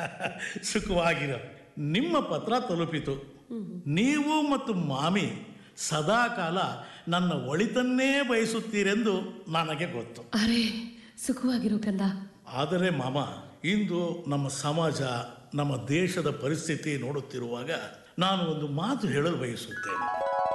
ಸುಖವಾಗಿರೋ ನಿಮ್ಮ ಪತ್ರ ತಲುಪಿತು ನೀವು ಮತ್ತು ಮಾಮಿ ಸದಾಕಾಲ ನನ್ನ ಒಳಿತನ್ನೇ ಬಯಸುತ್ತೀರೆಂದು ನನಗೆ ಗೊತ್ತು ಅರೆ ಸುಖವಾಗಿರು ಕಂದ ಆದರೆ ಮಾಮ ಇಂದು ನಮ್ಮ ಸಮಾಜ ನಮ್ಮ ದೇಶದ ಪರಿಸ್ಥಿತಿ ನೋಡುತ್ತಿರುವಾಗ ನಾನು ಒಂದು ಮಾತು ಹೇಳಲು ಬಯಸುತ್ತೇನೆ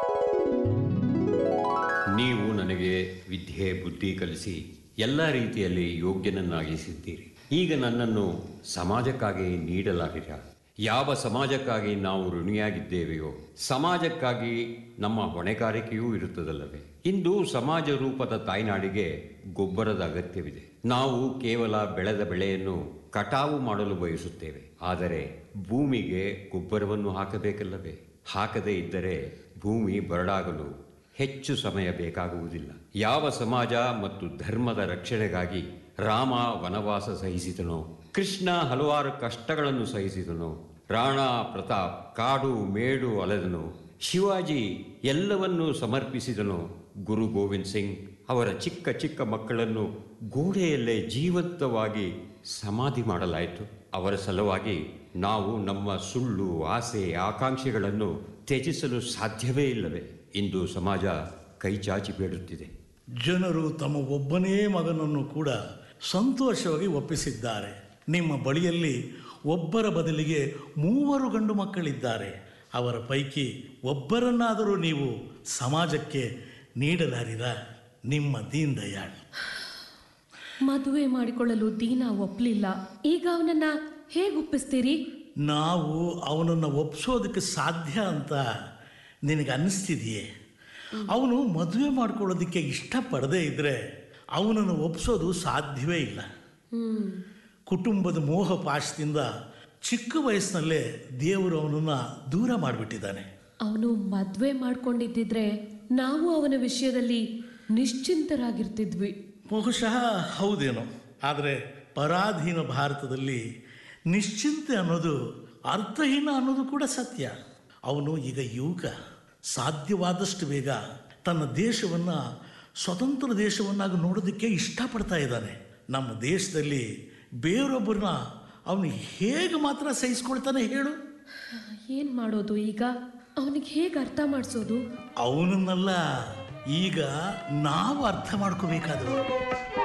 ನೀವು ನನಗೆ ವಿದ್ಯೆ ಬುದ್ಧಿ ಕಲಿಸಿ ಎಲ್ಲ ರೀತಿಯಲ್ಲಿ ಯೋಗ್ಯನನ್ನಾಗಿಸಿದ್ದೀರಿ ಈಗ ನನ್ನನ್ನು ಸಮಾಜಕ್ಕಾಗಿ ನೀಡಲಾಗಿರ ಯಾವ ಸಮಾಜಕ್ಕಾಗಿ ನಾವು ಋಣಿಯಾಗಿದ್ದೇವೆಯೋ ಸಮಾಜಕ್ಕಾಗಿ ನಮ್ಮ ಹೊಣೆಗಾರಿಕೆಯೂ ಇರುತ್ತದಲ್ಲವೇ ಇಂದು ಸಮಾಜ ರೂಪದ ತಾಯ್ನಾಡಿಗೆ ಗೊಬ್ಬರದ ಅಗತ್ಯವಿದೆ ನಾವು ಕೇವಲ ಬೆಳೆದ ಬೆಳೆಯನ್ನು ಕಟಾವು ಮಾಡಲು ಬಯಸುತ್ತೇವೆ ಆದರೆ ಭೂಮಿಗೆ ಗೊಬ್ಬರವನ್ನು ಹಾಕಬೇಕಲ್ಲವೇ ಹಾಕದೇ ಇದ್ದರೆ ಭೂಮಿ ಬರಡಾಗಲು ಹೆಚ್ಚು ಸಮಯ ಬೇಕಾಗುವುದಿಲ್ಲ ಯಾವ ಸಮಾಜ ಮತ್ತು ಧರ್ಮದ ರಕ್ಷಣೆಗಾಗಿ ರಾಮ ವನವಾಸ ಸಹಿಸಿದನೋ ಕೃಷ್ಣ ಹಲವಾರು ಕಷ್ಟಗಳನ್ನು ಸಹಿಸಿದನೋ ರಾಣಾ ಪ್ರತಾಪ್ ಕಾಡು ಮೇಡು ಅಲೆದನು ಶಿವಾಜಿ ಎಲ್ಲವನ್ನೂ ಸಮರ್ಪಿಸಿದನು ಗುರು ಗೋವಿಂದ್ ಸಿಂಗ್ ಅವರ ಚಿಕ್ಕ ಚಿಕ್ಕ ಮಕ್ಕಳನ್ನು ಗೋಡೆಯಲ್ಲೇ ಜೀವಂತವಾಗಿ ಸಮಾಧಿ ಮಾಡಲಾಯಿತು ಅವರ ಸಲುವಾಗಿ ನಾವು ನಮ್ಮ ಸುಳ್ಳು ಆಸೆ ಆಕಾಂಕ್ಷೆಗಳನ್ನು ತ್ಯಜಿಸಲು ಸಾಧ್ಯವೇ ಇಲ್ಲವೇ ಇಂದು ಸಮಾಜ ಕೈಚಾಚಿ ಬೇಡುತ್ತಿದೆ ಜನರು ತಮ್ಮ ಒಬ್ಬನೇ ಮಗನನ್ನು ಕೂಡ ಸಂತೋಷವಾಗಿ ಒಪ್ಪಿಸಿದ್ದಾರೆ ನಿಮ್ಮ ಬಳಿಯಲ್ಲಿ ಒಬ್ಬರ ಬದಲಿಗೆ ಮೂವರು ಗಂಡು ಮಕ್ಕಳಿದ್ದಾರೆ ಅವರ ಪೈಕಿ ಒಬ್ಬರನ್ನಾದರೂ ನೀವು ಸಮಾಜಕ್ಕೆ ನೀಡಲಾರಿರ ನಿಮ್ಮ ದೀನ್ ದಯಾಳ್ ಮದುವೆ ಮಾಡಿಕೊಳ್ಳಲು ದೀನ ಒಪ್ಲಿಲ್ಲ ಈಗ ಅವನನ್ನ ಹೇಗೆ ಒಪ್ಪಿಸ್ತೀರಿ ನಾವು ಅವನನ್ನು ಒಪ್ಸೋದಕ್ಕೆ ಸಾಧ್ಯ ಅಂತ ನಿನಗೆ ಅನ್ನಿಸ್ತಿದೆಯೇ ಅವನು ಮದುವೆ ಮಾಡ್ಕೊಳ್ಳೋದಕ್ಕೆ ಇಷ್ಟಪಡದೇ ಇದ್ದರೆ ಅವನನ್ನು ಒಪ್ಸೋದು ಸಾಧ್ಯವೇ ಇಲ್ಲ ಹ್ಮ್ ಕುಟುಂಬದ ಮೋಹ ಪಾಶದಿಂದ ಚಿಕ್ಕ ವಯಸ್ಸಿನಲ್ಲೇ ದೇವರು ಅವನನ್ನು ದೂರ ಮಾಡಿಬಿಟ್ಟಿದ್ದಾನೆ ಅವನು ಮದ್ವೆ ಮಾಡ್ಕೊಂಡಿದ್ದಿದ್ರೆ ನಾವು ಅವನ ವಿಷಯದಲ್ಲಿ ನಿಶ್ಚಿಂತರಾಗಿರ್ತಿದ್ವಿ ಬಹುಶಃ ಹೌದೇನೋ ಆದರೆ ಪರಾಧೀನ ಭಾರತದಲ್ಲಿ ನಿಶ್ಚಿಂತೆ ಅನ್ನೋದು ಅರ್ಥಹೀನ ಅನ್ನೋದು ಕೂಡ ಸತ್ಯ ಅವನು ಈಗ ಯುವಕ ಸಾಧ್ಯವಾದಷ್ಟು ಬೇಗ ತನ್ನ ದೇಶವನ್ನು ಸ್ವತಂತ್ರ ದೇಶವನ್ನಾಗಿ ನೋಡೋದಕ್ಕೆ ಇಷ್ಟಪಡ್ತಾ ಇದ್ದಾನೆ ನಮ್ಮ ದೇಶದಲ್ಲಿ ಬೇರೊಬ್ಬರನ್ನ ಅವನು ಹೇಗೆ ಮಾತ್ರ ಸಹಿಸ್ಕೊಳ್ತಾನೆ ಹೇಳು ಏನ್ ಮಾಡೋದು ಈಗ ಅವನಿಗೆ ಹೇಗೆ ಅರ್ಥ ಮಾಡಿಸೋದು ಅವನನ್ನೆಲ್ಲ ಈಗ ನಾವು ಅರ್ಥ ಮಾಡ್ಕೋಬೇಕಾದವರು